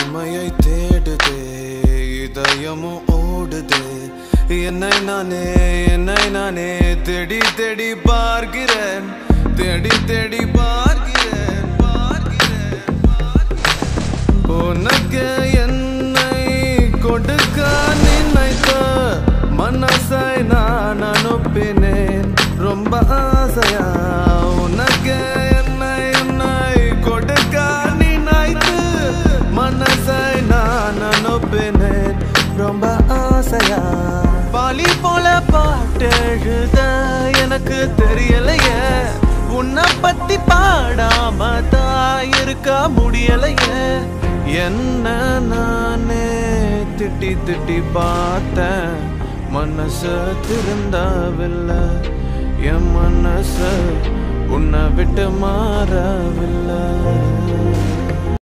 உண்மையை தேடுதே இதயமும் ஓடுதே என்னை நானே என்னை நானே தேடி தேடி பார்க்கிறேன் தேடி தேடி பார்க்கிறேன் பார்க்கிறேன் பார்க்கிறேன். உனக்கு என்னை கொடுக்க நினைத்த மனசை நான் அனுப்பினேன் ரொம்ப ஆசையா உனக்கு என்னை என்னை கொடுக்க நினைத்து மனசை நான் அனுப்பினேன் ரொம்ப ஆசையா பாலி போல பாட்டு எழுத எனக்கு தெரியலையே உன்னை பத்தி பாடாம தான் இருக்க முடியலையே என்ன நானே திட்டி திட்டி பார்த்தேன் மனசு திருந்தவில்லை என் மனசு உன்னை விட்டு மாறவில்லை